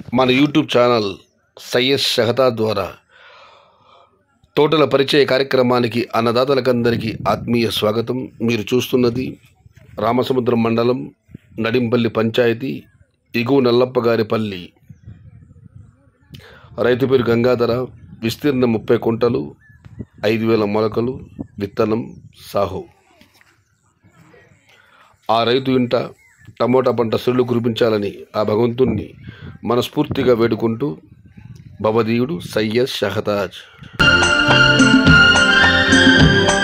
మన YouTube channel Syed షహతా ద్వారా తోటల పరిచయ కార్యక్రమానికి అన్నదాతలకందరికీ ఆత్మీయ స్వాగతం మీరు చూస్తున్నది రామసముద్రం మండలం నడింపల్లి పంచాయతీ ఇగువ నల్లప్పగారిపల్లి రైతు పేరు గంగాధర విస్తీర్ణం ముప్పై కుంటలు ఐదు వేల మొలకలు విత్తనం సాహు ఆ రైతు ఇంట టమోటా పంట సుళ్ళు కురిపించాలని ఆ భగవంతుణ్ణి మనస్ఫూర్తిగా వేడుకుంటూ భవదీయుడు సయ్యద్ షహతాజ్